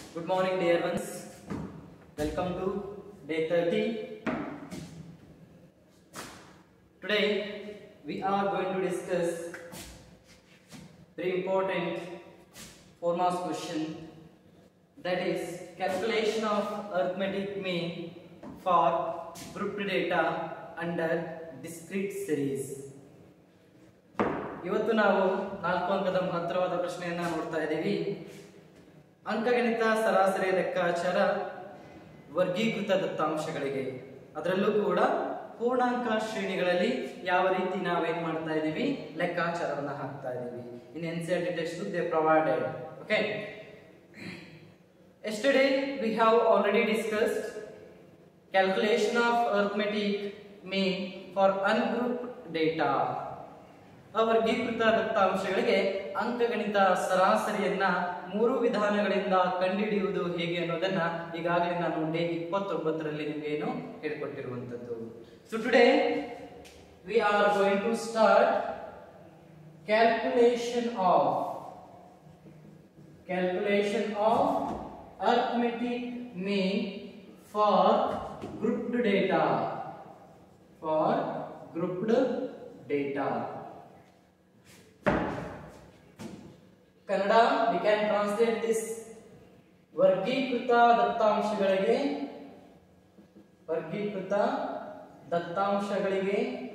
Good morning, dear ones. Welcome to day 30. Today, we are going to discuss very important four marks question that is calculation of arithmetic mean for grouped data under discrete series. ಇವತ್ತು ನಾವು ನಾಲ್ಕು ಅಂಕದ ಮಹತ್ತರವಾದ ಪ್ರಶ್ನೆಯನ್ನ ನೋಡ್ತಾ ಇದ್ದೀವಿ ಅಂಕಗಣಿತ ಸರಾಸರಿ ಲೆಕ್ಕಾಚಾರ ವರ್ಗೀಕೃತ ದತ್ತಾಂಶಗಳಿಗೆ ಅದರಲ್ಲೂ ಕೂಡ ಪೂರ್ಣಾಂಕ ಶ್ರೇಣಿಗಳಲ್ಲಿ ಯಾವ ರೀತಿ ನಾವೇನ್ ಮಾಡ್ತಾ ಇದ್ದೀವಿ ಲೆಕ್ಕಾಚಾರವನ್ನ ಹಾಕ್ತಾ ಇದ್ದೀವಿ in N C R T text they provided okay Yesterday we have already discussed calculation of arithmetic mean for ungrouped data. ಅವರ್ಗೀಕೃತ ದತ್ತಾಂಶಗಳಿಗೆ ಅಂಕಗಣಿತ ಸರಾಸರಿಯನ್ನ ಮೂರು ವಿಧಾನಗಳಿಂದ ಕಂಡುಹಿಡಿಯುವುದು ಹೇಗೆ ಅನ್ನೋದನ್ನ ಈಗಾಗಲೇ ನಾನು ಡೇ ಇಪ್ಪತ್ತೊಂಬತ್ತರಲ್ಲಿ ನಿಮಗೆ ಏನು ಹೇಳ್ಕೊಟ್ಟಿರುವಂತದ್ದು so today we are going to start calculation of calculation of arithmetic mean for grouped data for grouped data Kannada we can translate this ವರ್ಗೀಕೃತ ದತ್ತಾಂಶಗಳಿಗೆ ವರ್ಗೀಕೃತ ದತ್ತಾಂಶಗಳಿಗೆ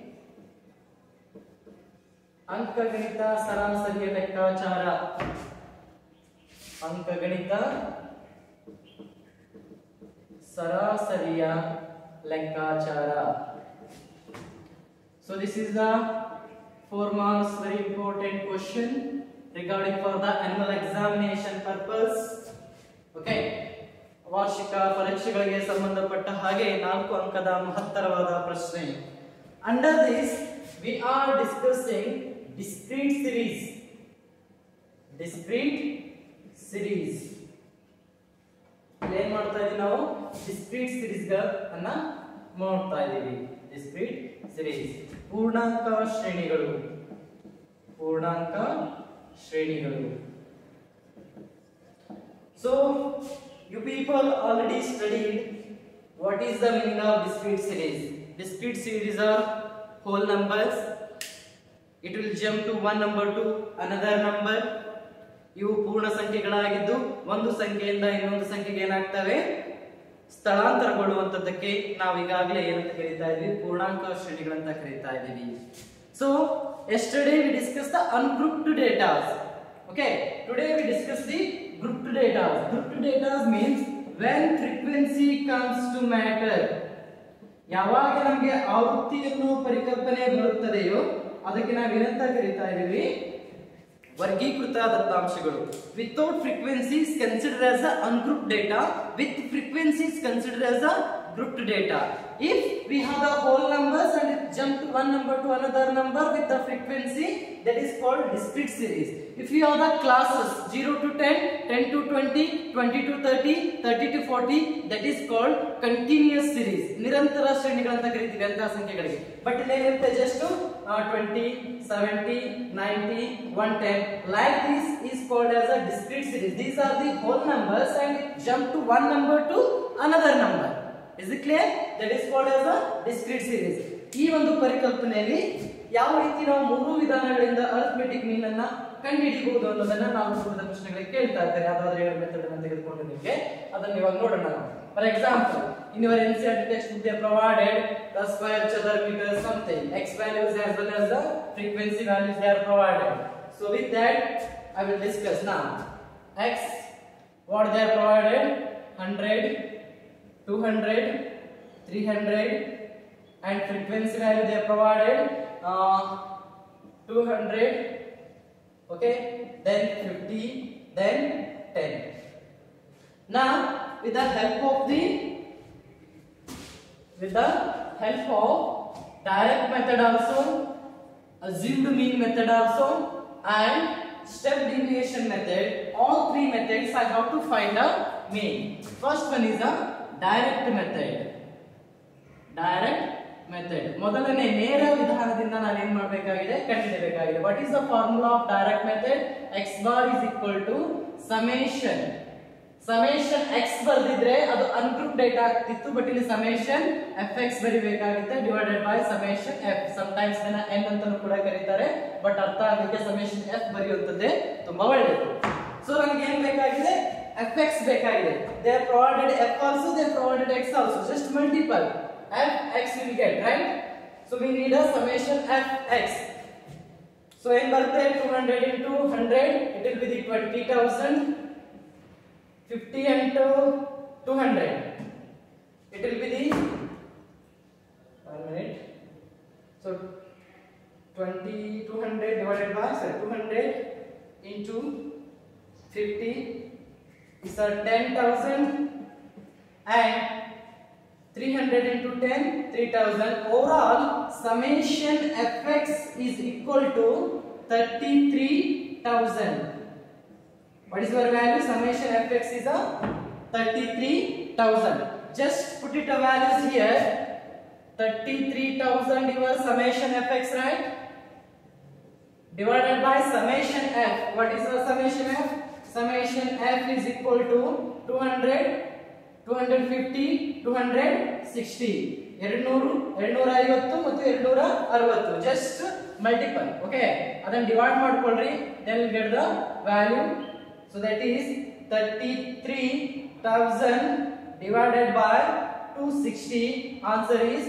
ಅಂಕಗಣಿತ ಸರಾಸರಿಯ ಲೆಕ್ಕಾಚಾರ ಅಂಕಗಣಿತ ಸರಾಸರಿಯ ಲೆಕ್ಕಾಚಾರ so this is the four marks very important question regarding for the annual examination purpose okay ವಾರ್ಷಿಕ ಪರೀಕ್ಷೆಗಳಿಗೆ ಸಂಬಂಧಪಟ್ಟ ಹಾಗೆ ನಾಲ್ಕು ಅಂಕದ ಮಹತ್ತರವಾದ ಪ್ರಶ್ನೆ under this we are discussing discrete series discrete series ಏನ್ ಮಾಡ್ತಾ ಇದೀವಿ ನಾವು ಡಿಸ್ಕ್ರೀಟ್ ಸಿರೀಸ್ ಅನ್ನ ಮಾಡ್ತಾ ಇದೀವಿ ಡಿಸ್ಕ್ರೀಟ್ ಸಿರೀಸ್ ಪೂರ್ಣಾಂಕ ಶ್ರೇಣಿಗಳು ಪೂರ್ಣಾಂಕ ಶ್ರೇಣಿಗಳು so you people already studied what is the meaning of discrete series discrete series are whole numbers it will jump to one number to another number ಇವು ಪೂರ್ಣ ಸಂಖ್ಯೆಗಳಾಗಿದ್ದು ಒಂದು ಸಂಖ್ಯೆಯಿಂದ ಇನ್ನೊಂದು ಸಂಖ್ಯೆಗೆ ಏನಾಗ್ತವೆ ಸ್ಥಳಾಂತರಗೊಳ್ಳುವಂತದ್ದಕ್ಕೆ ನಾವು ಈಗಾಗಲೇ ಏನಂತ ಕರೀತಾ ಇದ್ವಿ ಪೂರ್ಣಾಂಕ ಶ್ರೇಣಿಗಳಂತ ಕರೀತಾ ಇದ್ದೀವಿ so yesterday we discuss the ungrouped datas okay today we discuss the grouped datas grouped datas means when frequency comes to matter ಯಾವಾಗ ನಮಗೆ ಆವೃತ್ತಿ ಅನ್ನೋ ಪರಿಕಲ್ಪನೆ ಬರುತ್ತದೆಯೋ ಅದಕ್ಕೆ ನಾವೇನಂತ ಕರೀತಾ ಇದ್ದೀವಿ ವರ್ಗೀಕೃತ ದತ್ತಾಂಶಗಳು without frequencies consider as a ungroup data with frequencies consider as a grouped data if we have the whole numbers and it jump to one number to another number with the frequency that is called discrete series if you have the classes 0 to 10 10 to 20 20 to 30 30 to 40 that is called continuous series ನಿರಂತರ ಶ್ರೇಣಿಗಳಂತ ಕರಿತೀವಿ ಅಂತ ಸಂಖ್ಯೆಗಳಿಗೆ but ಇಲ್ಲಿ ಏನಿರುತ್ತೆ just twenty seventy ninety one ten like this is called as a discrete series these are the whole numbers and jump to one number to another number is it clear that is called as a discrete series ಈ ಒಂದು ಪರಿಕಲ್ಪನೆಯಲ್ಲಿ ಯಾವ ರೀತಿ ನಾವು ಮೂರು ವಿಧಾನಗಳಿಂದ arithmetic mean ಅನ್ನ ಕಂಡುಹಿಡಿಯಬಹುದು ಅನ್ನೋದನ್ನ ನಾವು ಉಳಿದ ಪ್ರಶ್ನೆಗಳಿಗೆ ಕೇಳ್ತಾ ಇರ್ತಾರೆ ಯಾವ್ದಾದ್ರು ಎರಡು ಮೆಥಡ್ ಅನ್ನು ತೆಗೆದುಕೊಂಡು ನಿಮಗೆ ಅದನ್ನ ಇವಾಗ ನೋಡೋಣ ನಾವು for example in your NCERT text book they provided the square ಚದರ್ metre something X values as well as the frequency values they are provided so with that I will discuss ನಾ X what they are provided 100 200 300 and frequency value they are provided uh, 200 okay then 50 then 10 now with the help of the with the help of direct method also assumed mean method also and step deviation method all three methods i have to find a mean first one is a direct method direct method ಮೊದಲನೇ ನೇರ ವಿಧಾನದಿಂದ ನಾನು ಏನ್ ಮಾಡಬೇಕಾಗಿದೆ ಕಂಡುಹಿಡಿಯಬೇಕಾಗಿದೆ what is the formula of direct method X bar is equal to summation summation X ಬರ್ದಿದ್ರೆ ಅದು ungroup data ಆಗ್ತಿತ್ತು ಬಟ್ ಇಲ್ಲಿ ಸಮೇಶನ್ ಎಫ್ ಎಕ್ಸ್ ಬರಿಬೇಕಾಗುತ್ತೆ divided by summation F sometimes ಇದನ್ನ ಎನ್ ಅಂತಾನೂ ಕೂಡ ಕರೀತಾರೆ ಬಟ್ ಅರ್ಥ ಆಗಲಿಕ್ಕೆ ಸಮೇಶನ್ ಎಫ್ ಬರೆಯುವಂತದ್ದೇ ತುಂಬಾ ಒಳ್ಳೆಯದು ಸೊ ನನಗೆ ಏನ್ ಬೇಕಾಗಿದೆ ಎಫ್ ಎಕ್ಸ್ ಬೇಕಾಗಿದೆ they provided F also they provided X also just multiple F X will get right so we need a summation F X so ಏನ್ ಬರುತ್ತೆ two hundred into hundred it will be the twenty thousand fifty into two hundred it will be the one minute so twenty two hundred divided by ಸರಿ two hundred into fifty is a 10,000 and 300 into 10 3000 overall summation fx is equal to 33000 what is your value summation fx is a 33000 just put it a values here 33000 your summation fx right divided by summation f what is the summation f summation f is equal to 200 250 260 200 250 ಮತ್ತು 260 just multiple okay ಅದನ್ನ divide ಮಾಡ್ಕೊಳ್ರಿ then you get the value so that is 33000 divided by 260 answer is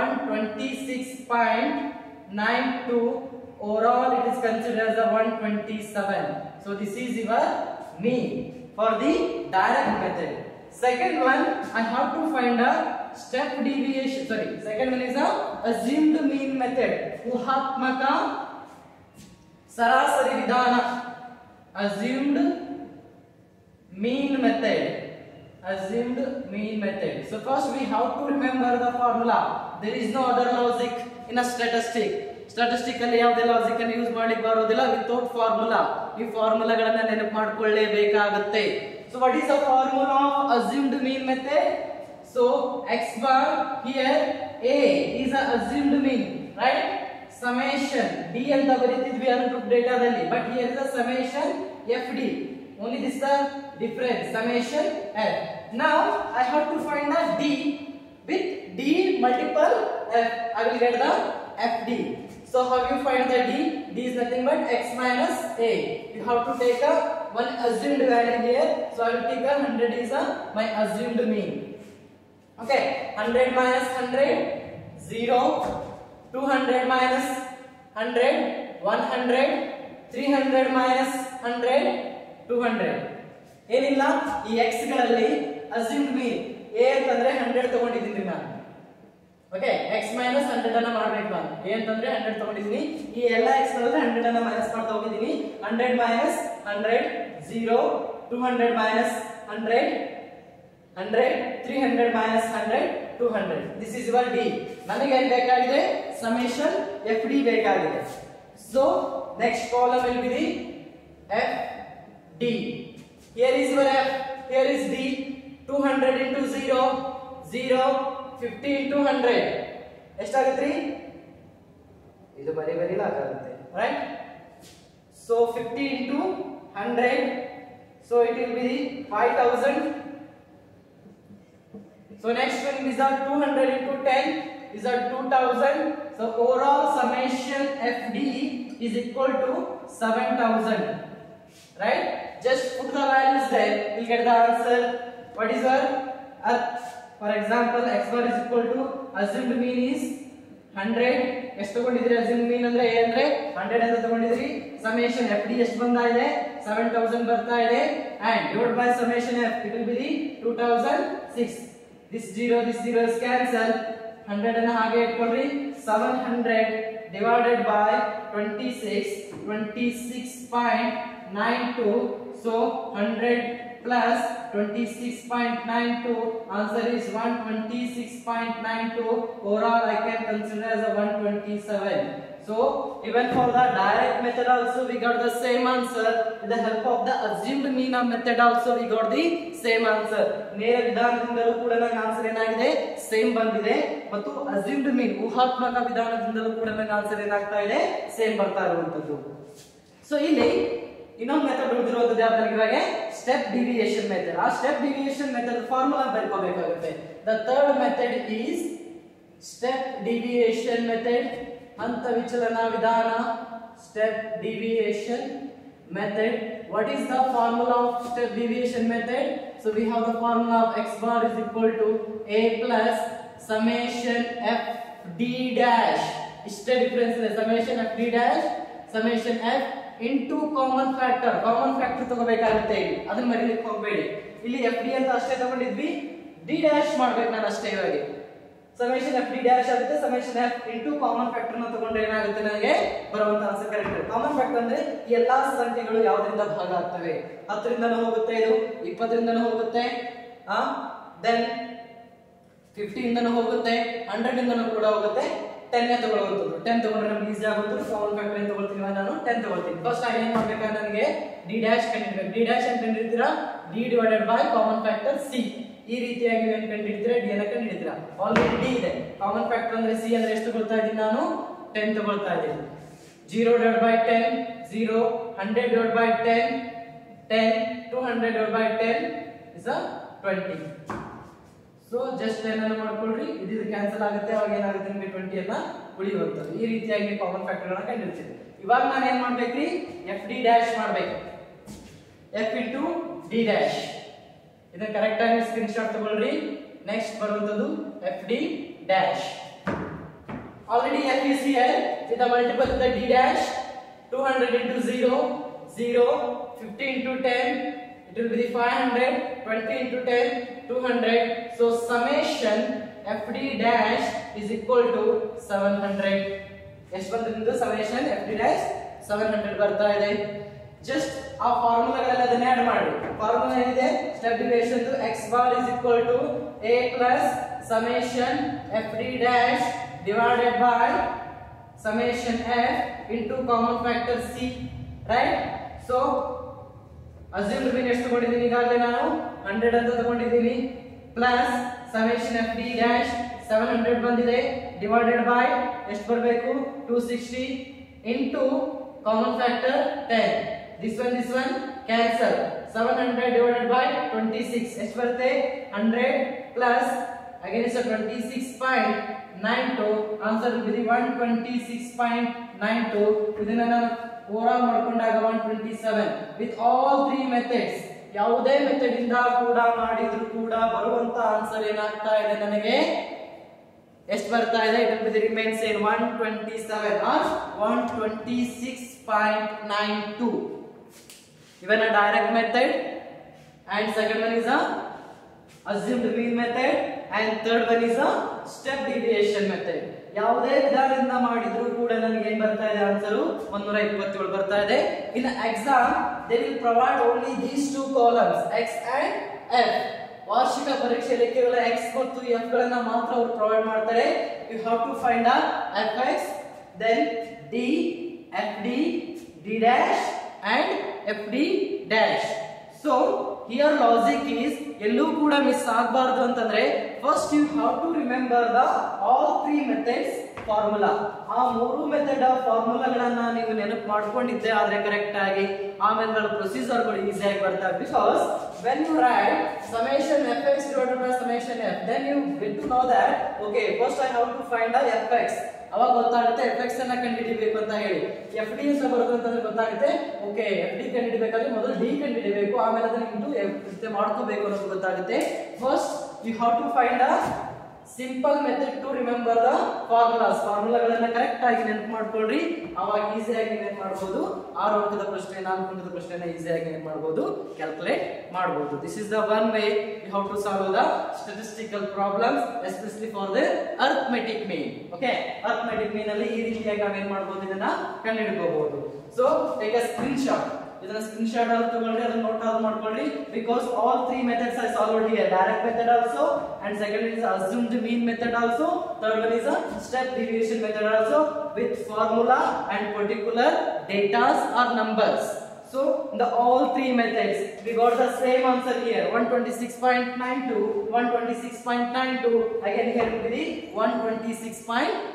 126.92 overall it is considered as a 127 so this is your mean for the direct method second one i have to find a step deviation sorry second one is a assumed mean method ಊಹಾತ್ಮಕ ಸರಾಸರಿ ವಿಧಾನ assumed mean method assumed mean method so first we have to remember the formula there is no other logic in a statistic statistic ಅಲ್ಲಿ ಯಾವುದೇ logic ಅನ್ನು use ಮಾಡ್ಲಿಕ್ಕೆ ಬರೋದಿಲ್ಲ without formula ಈ ಫಾರ್ಮುಲಾಗಳನ್ನ ನೆನಪು ಮಾಡ್ಕೊಳ್ಳೇಬೇಕಾಗುತ್ತೆ so what is the formula of assumed mean method so X bar here A is a assumed mean right summation D ಅಂತ ಬರೀತಿದ್ವಿ ಅನ್ಗ್ರೂಪ್ ಡೇಟಾದಲ್ಲಿ but here is a summation F D only this the difference summation F now I have to find the D with d multiple f i will get the fd so how you find the d d is nothing but x minus a you have to take a one assumed value here so i will take a 100 is a my assumed mean okay 100 minus 100 0 200 minus 100 100 300 minus 100 200 ಏನಿಲ್ಲ ಈ x ಗಳಲ್ಲಿ assumed mean A ಅಂತಂದ್ರೆ hundred ತಗೊಂಡಿದ್ದೀನಿ ನಾನು okay X minus hundred ಅನ್ನ ಮಾಡ್ಬೇಕು ನಾನು A ಅಂತಂದ್ರೆ ಹಂಡ್ರೆಡ್ ತಗೊಂಡಿದ್ದೀನಿ ಈ ಎಲ್ಲ ಎಕ್ಸ್ ಗಳಲ್ಲಿ ಹಂಡ್ರೆಡ್ ಅನ್ನ ಮೈನಸ್ ಮಾಡ್ತಾ ಹೋಗಿದ್ದೀನಿ hundred minus hundred zero two hundred minus hundred hundred three hundred minus hundred two hundred this is your D ನನಗೆ ಏನ್ ಬೇಕಾಗಿದೆ ಸಮೇಶನ್ ಎಫ್ ಡಿ ಬೇಕಾಗಿದೆ so next column will be the F D here is your F here is D 200 into 0 0 50 into 100 ಎಷ್ಟಾಗುತ್ತೆ ಇದು ಬರಿ ಬರಿ lock ಆಗುತ್ತೆ right so 50 into 100 so it will be 5000 so next one is a 200 into 10 is a 2000 so overall summation fd is equal to 7000 right just put the values there we'll get the answer what is our uh, for example x bar is equal to assumed mean is 100 ಎಷ್ಟು ತಗೊಂಡಿದ್ರಿ assumed mean ಅಂದ್ರೆ a ಅಂದ್ರೆ 100 ಅಂತ ತಗೊಂಡಿದ್ರಿ summation fd ಎಷ್ಟು ಬಂದಾ ಇದೆ 7000 ಬರ್ತಾ ಇದೆ and divided by summation f it will be the 2006 this 0 this 0 is cancel 100 ಅನ್ನ ಹಾಗೆ ಇಟ್ಕೊಳ್ರಿ 700 divided by 26 26.92 so 100 plus 26.92 answer is 126.92 overall I can consider as a 127 so even for the direct method also we got the same answer with the help of the assumed mean of method also we got the same answer ನೇರ ವಿಧಾನದಿಂದಲೂ ಕೂಡ ನನಗೆ answer ಏನಾಗಿದೆ same ಬಂದಿದೆ ಮತ್ತು assumed ಮೀನ್ ಊಹಾತ್ಮಕ ವಿಧಾನದಿಂದಲೂ ಕೂಡ ನನಗೆ answer ಏನಾಗ್ತಾ ಇದೆ ಸೇಮ್ ಬರ್ತಾ ಇರುವಂತದ್ದು ಸೊ ಇಲ್ಲಿ ಇನ್ನೊಂದು ಮೆಥಡ್ ಉಳಿದಿರುವಂತದ್ದು ಯಾವ್ದು ನನಗೆ ಇವಾಗ ಸ್ಟೆಪ್ ಡಿವಿಯೇಷನ್ ಮೆಥಡ್ ಆ ಸ್ಟೆಪ್ ಡಿವಿಯೇಷನ್ ಮೆಥಡ್ ಫಾರ್ಮುಲಾ ಬರ್ಕೋಬೇಕಾಗುತ್ತೆ the third method is step deviation method ಹಂತ ವಿಚಲನ ವಿಧಾನ step deviation method what is the formula of step deviation method so we have the formula of x bar is equal to a plus summation f d dash ಇಷ್ಟೇ difference ಇದೆ summation F D dash summation F into common factor common factor ತಗೋಬೇಕಾಗುತ್ತೆ ಇಲ್ಲಿ ಅದನ್ನ ಮರಿಲಿಕ್ಕೆ ಹೋಗಬೇಡಿ ಇಲ್ಲಿ F D ಅಂತ ಅಷ್ಟೇ ತಗೊಂಡಿದ್ವಿ D dash ಮಾಡ್ಬೇಕು ನಾನು ಅಷ್ಟೇ ಇವಾಗ ಸಮೇಶನ್ ಎಫ್ ಡಿ ಡ್ಯಾಶ್ ಆಗುತ್ತೆ summation F into common factor ನ ತಗೊಂಡ್ರೆ ಏನಾಗುತ್ತೆ ನನಗೆ ಬರುವಂತ ಆನ್ಸರ್ ಕರೆಕ್ಟ್ ಕಾಮನ್ ಫ್ಯಾಕ್ಟರ್ ಅಂದ್ರೆ ಈ ಎಲ್ಲಾ ಸಂಖ್ಯೆಗಳು ಯಾವ್ದ್ರಿಂದ ಭಾಗ ಆಗ್ತವೆ ಹತ್ತರಿಂದನೂ ಹೋಗುತ್ತೆ ಇದು ಇಪ್ಪತ್ತರಿಂದನೂ ಹೋಗುತ್ತೆ ಆ ದೆನ್ ಫಿಫ್ಟಿ ಇಂದನೂ ಹೋಗುತ್ತೆ ಹಂಡ್ರೆಡ್ ಇಂದನೂ ಕೂಡ ಹೋಗುತ್ತೆ ಟೆನ್ ತಗೊಳ್ಳುವಂಥದ್ದು ಟೆನ್ ತಗೊಂಡ್ರೆ ನಮ್ಗೆ ಈಸಿ ಆಗುತ್ತದೆ ಕಾಮನ್ ಫ್ಯಾಕ್ಟರ್ ಏನ್ ತಗೊಳ್ತೀನಿ ನಾನು ಟೆನ್ ತಗೊಳ್ತೀನಿ ಫಸ್ಟ್ ನಾನು ಏನ್ ಮಾಡ್ಬೇಕಾದ್ರೆ ನನಗೆ ಡಿ ಡ್ಯಾಶ್ ಕಂಡಿಡ್ಬೇಕು ಡಿ ಡ್ಯಾಶ್ ಅಂತ ಕಂಡಿಡ್ತೀರಾ D divided by common factor C ಈ ರೀತಿಯಾಗಿ ನೀವು ಕಂಡಿಡ್ತೀರಾ ಡಿ ಅನ್ನ ಕಂಡಿಡ್ತೀರಾ ಆಲ್ರೆಡಿ ಡಿ ಇದೆ ಕಾಮನ್ ಫ್ಯಾಕ್ಟರ್ ಅಂದ್ರೆ ಸಿ ಅಂದ್ರೆ ಎಷ್ಟು ತಗೊಳ್ತಾ ಇದ್ದೀನಿ ನಾನು ಟೆನ್ ತಗೊಳ್ತಾ ಇದ್ದೀನಿ zero divide by ten zero hundred divide by ten ten two hundred divide by ten is a twenty so just ಏನನ್ನ ಮಾಡ್ಕೊಳ್ರಿ ಇದು ಕ್ಯಾನ್ಸಲ್ ಆಗುತ್ತೆ ಅವಾಗ ಏನಾಗುತ್ತೆ ನಿಮಗೆ ಟ್ವೆಂಟಿ ಅನ್ನ ಉಳಿಯುವಂಥದ್ದು ಈ ರೀತಿಯಾಗಿ ಕಾಮನ್ ಫ್ಯಾಕ್ಟರ್ ಗಳನ್ನ ಕಂಡಿಡ್ತೀನಿ ಇವಾಗ ನಾನು ಏನ್ ಮಾಡ್ಬೇಕ್ರಿ ಎಫ್ ಡಿ ಡ್ಯಾಶ್ ಮಾಡ್ಬೇಕು ಎಫ್ ಇಂಟು ಡಿ ಡ್ಯಾಶ್ ಇದನ್ನ ಕರೆಕ್ಟ್ ಆಗಿ ಸ್ಕ್ರೀನ್ ಶಾಟ್ ತಗೊಳ್ರಿ ನೆಕ್ಸ್ಟ್ ಬರುವಂತದ್ದು F D dash already f is here with the multiple of the d dash 200 into 0 0 50 into 10 it will be the 500 20 into 10 200 so summation fd dash is equal to 700 ಎಷ್ಟು ಬಂದ್ರಿಂದ summation F D dash seven hundred ಬರ್ತಾ ಇದೆ just ಆ ಫಾರ್ಮುಲಾಗಳೆಲ್ಲ ಅದನ್ನ add ಮಾಡಿ formula ಏನಿದೆ step deviation X bar is equal to A plus summation F D dash divided by summation f into common factor c right so assumed mean ಎಷ್ಟು ತಗೊಂಡಿದ್ದೀನಿ ಈಗಾಗಲೇ ನಾನು 100 ಅಂತ ತಗೊಂಡಿದ್ದೀನಿ plus summation F D dash seven hundred ಬಂದಿದೆ divided by ಎಷ್ಟು ಬರಬೇಕು two sixty into common factor ten this one this one cancel seven hundred divided by twenty six ಎಷ್ಟು ಬರುತ್ತೆ hundred plus again it's a 26.92 answer will be the 126.92 ಇದನ್ನ ನಾನು over ಮಾಡ್ಕೊಂಡಾಗ 127 with all three methods ಯಾವುದೇ method ಇಂದ ಕೂಡ ಮಾಡಿದ್ರು ಕೂಡ ಬರುವಂತ ಆನ್ಸರ್ ಏನಾಗ್ತಾ ಇದೆ ನನಗೆ ಎಷ್ಟು ಬರ್ತಾ ಇದೆ it will be the remains in 127 or 126.92 even a direct method and second one is a assumed mean method and third one is a step deviation method ಯಾವುದೇ ವಿಧಾನದಿಂದ ಮಾಡಿದ್ರು ಕೂಡ ನನಗೆ ಏನ್ ಬರ್ತಾ ಇದೆ ಆನ್ಸರ್ ಒಂದೂರ ಇಪ್ಪತ್ತೇಳು ಬರ್ತಾ ಇದೆ in exam they will provide only these two columns X and F ವಾರ್ಷಿಕ ಪರೀಕ್ಷೆಯಲ್ಲಿ ಕೇವಲ ಎಕ್ಸ್ ಮತ್ತು ಎಫ್ ಗಳನ್ನ ಮಾತ್ರ ಅವರು ಪ್ರೊವೈಡ್ ಮಾಡ್ತಾರೆ ಯು ಹ್ಯಾವ್ ಟು ಫೈಂಡ್ ಆ F X then D F D D dash and F D dash so here logic is ಎಲ್ಲೂ ಕೂಡ ಮಿಸ್ ಆಗಬಾರ್ದು ಅಂತಂದ್ರೆ first you have to remember the all three methods formula ಆ ಮೂರು method ಫಾರ್ಮುಲಾಗಳನ್ನ ನೀವು ನೆನಪು ಮಾಡ್ಕೊಂಡಿದ್ದೆ ಆದ್ರೆ ಕರೆಕ್ಟ್ ಆಗಿ ಆಮೇಲೆ ಪ್ರೊಸೀಜರ್ಗಳು ಈಸಿಯಾಗಿ ಬರ್ತವೆ because when you write summation F X divided by summation F then you get to know that okay first I have to find F X ಅವಾಗ ಗೊತ್ತಾಗುತ್ತೆ ಎಫ್ ಎಕ್ಸ್ ಅನ್ನ ಕಂಡುಹಿಡಿಬೇಕು ಅಂತ ಹೇಳಿ ಎಫ್ ಡಿ ಅಂತ ಬರುತ್ತೆ ಅಂತಂದ್ರೆ ಗೊತ್ತಾಗುತ್ತೆ ಓಕೆ ಎಫ್ ಡಿ ಕಂಡುಹಿಡಿಬೇಕಾದ್ರೆ ಮೊದಲು ಡಿ ಕಂಡುಹಿಡಿಬೇಕು ಆಮೇಲೆ ಅದನ್ನ ಇಂಟು ಎಫ್ ಮಾಡ್ಕೋಬೇಕು ಅನ್ನೋದು ಗೊತ್ತಾಗುತ್ತೆ first you have to find a simple method to remember the formulas ಫಾರ್ಮುಲಾಗಳನ್ನ ಕರೆಕ್ಟ್ ಆಗಿ ನೆನಪು ಮಾಡ್ಕೊಳ್ರಿ ಅವಾಗ ಈಸಿಯಾಗಿ ನೆನಪು ಮಾಡಬಹುದು ಆರು ಅಂಕದ ಪ್ರಶ್ನೆ ನಾಲ್ಕು ಅಂಕದ ಪ್ರಶ್ನೆನ ಈಸಿಯಾಗಿ ನೆನಪು ಮಾಡಬಹುದು ಕ್ಯಾಲ್ಕುಲೇಟ್ ಮಾಡಬಹುದು this is the one way you have to solve the statistical problems especially for the arithmetic mean okay arithmetic mean ಅಲ್ಲಿ ಈ ರೀತಿಯಾಗಿ ನಾವೇನ್ ಮಾಡಬಹುದು ಇದನ್ನ ಕಂಡುಹಿಡ್ಕೋಬಹುದು so take a screen shot ಇದನ್ನ ಸ್ಕ್ರೀನ್ ಶಾಟ್ ಆಗಿ ತಗೊಳ್ಳಿ ಅದನ್ನ ನೋಟ್ ಆಗಿ ಮಾಡ್ಕೊಳ್ಳಿ because all three methods I solve here direct method also and second is assumed mean method also third one is a step deviation method also with formula and particular datas or numbers So the all three methods we got the same answer here 126.92 126.92 again here will be the 126.92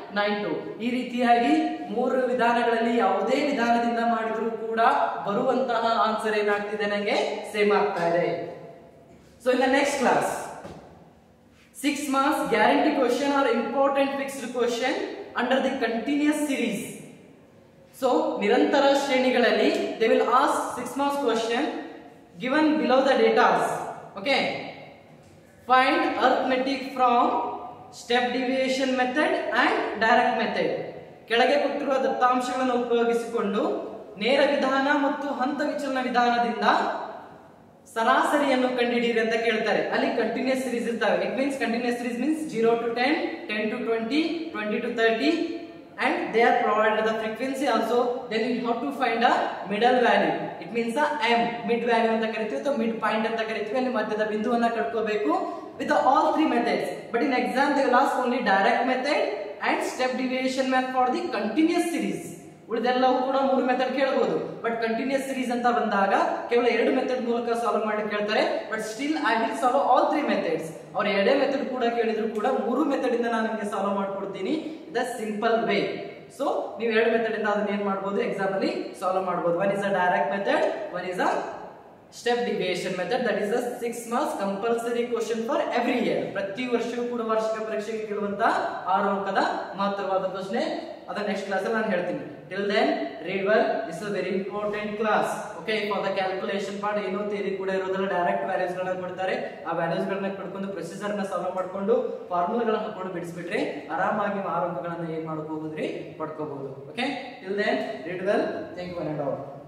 nine two ಈ ರೀತಿಯಾಗಿ ಮೂರು ವಿಧಾನಗಳಲ್ಲಿ ಯಾವುದೇ ವಿಧಾನದಿಂದ ಮಾಡಿದ್ರು ಕೂಡ ಬರುವಂತಹ answer ಏನಾಗ್ತಿದೆ ನನಗೆ ಸೇಮ್ ಆಗ್ತಾ ಇದೆ so in the next class six marks guarantee question or important fixed question under the continuous series so ನಿರಂತರ ಶ್ರೇಣಿಗಳಲ್ಲಿ they will as six marks question given below the datas okay find arithmetic from step deviation method and direct method ಕೆಳಗೆ ಕೊಟ್ಟಿರುವ ದತ್ತಾಂಶಗಳನ್ನು ಉಪಯೋಗಿಸಿಕೊಂಡು ನೇರ ವಿಧಾನ ಮತ್ತು ಹಂತ ವಿಚಲನ ವಿಧಾನದಿಂದ ಸರಾಸರಿಯನ್ನು ಕಂಡುಹಿಡಿಯಿರಿ ಅಂತ ಕೇಳ್ತಾರೆ ಅಲ್ಲಿ ಕಂಟಿನ್ಯೂಸ್ ಸಿರೀಸ್ ಇರ್ತವೆ it means continuous series means zero to ten ten to twenty twenty to thirty and they are provided the frequency also then you have to find a middle value it means a m mid value ಅಂತ ಕರಿತೀವಿ ಅಥವಾ mid point ಅಂತ ಕರಿತೀವಿ ಅಲ್ಲಿ ಮಧ್ಯದ ಬಿಂದುವನ್ನ ಕಟ್ಕೋಬೇಕು with all three methods but in exam they will ask only direct method and step deviation method for the continuous series ಉಳಿದೆಲ್ಲವೂ ಕೂಡ ಮೂರು method ಕೇಳಬಹುದು ಬಟ್ ಕಂಟಿನ್ಯೂಸ್ ಸಿರೀಸ್ ಅಂತ ಬಂದಾಗ ಕೇವಲ ಎರಡು ಮೆಥಡ್ ಮೂಲಕ ಸಾಲ್ವ್ ಮಾಡಿ ಕೇಳ್ತಾರೆ but still I will solve all three methods ಅವ್ರ ಎರಡೇ ಮೆಥಡ್ ಕೂಡ ಕೇಳಿದ್ರು ಕೂಡ ಮೂರು ಮೆಥಡ್ ಇಂದ ನಾನು ನಿಮಗೆ ಸಾಲ್ವ್ ಮಾಡ್ಕೊಡ್ತೀನಿ ದ ಸಿಂಪಲ್ ವೇ ಸೊ ನೀವು ಎರಡು ಮೆಥಡ್ ಇಂದ ಅದನ್ನ ಏನ್ ಮಾಡಬಹುದು ಎಕ್ಸಾಮ್ ಅಲ್ಲಿ ಸಾಲ್ವ್ ಮಾಡಬಹುದು one is a direct method one is a step deviation method that is a six marks compulsory question for every year ಪ್ರತಿ ವರ್ಷವೂ ಕೂಡ ವಾರ್ಷಿಕ ಪರೀಕ್ಷೆಗೆ ಕೇಳುವಂತಹ ಆರು ಅಂಕದ ಮಹತ್ತರವಾದ ಪ್ರಶ್ನೆ ಅದನ್ನ ನೆಕ್ಸ್ಟ್ ಕ್ಲಾಸ್ ಅಲ್ಲಿ ನಾನು ಹೇಳ್ತೀನಿ till then read well this a very important class okay for the calculation part ಏನೋ ಥಿಯರಿ ಕೂಡ ಇರೋದಿಲ್ಲ ಡೈರೆಕ್ಟ್ ವ್ಯಾಲ್ಯೂಸ್ ಗಳನ್ನ ಕೊಡ್ತಾರೆ ಆ ವ್ಯಾಲ್ಯೂಸ್ ಗಳನ್ನ ಪಡ್ಕೊಂಡು ಪ್ರೊಸೀಜರ್ ನ ಸಾಲ್ವ್ ಮಾಡ್ಕೊಂಡು ಫಾರ್ಮುಲಾಗಳನ್ನ ಹಾಕೊಂಡು ಬಿಡಿಸ್ಬಿಟ್ರೆ ಆರಾಮಾಗಿ ನೀವು ಆರು ಅಂಕಗಳನ್ನ ಏನ್ ಮಾಡ್ಕೋಬಹುದ್ರಿ ಪಡ್ಕೋಬಹುದು okay till then read well thank you and all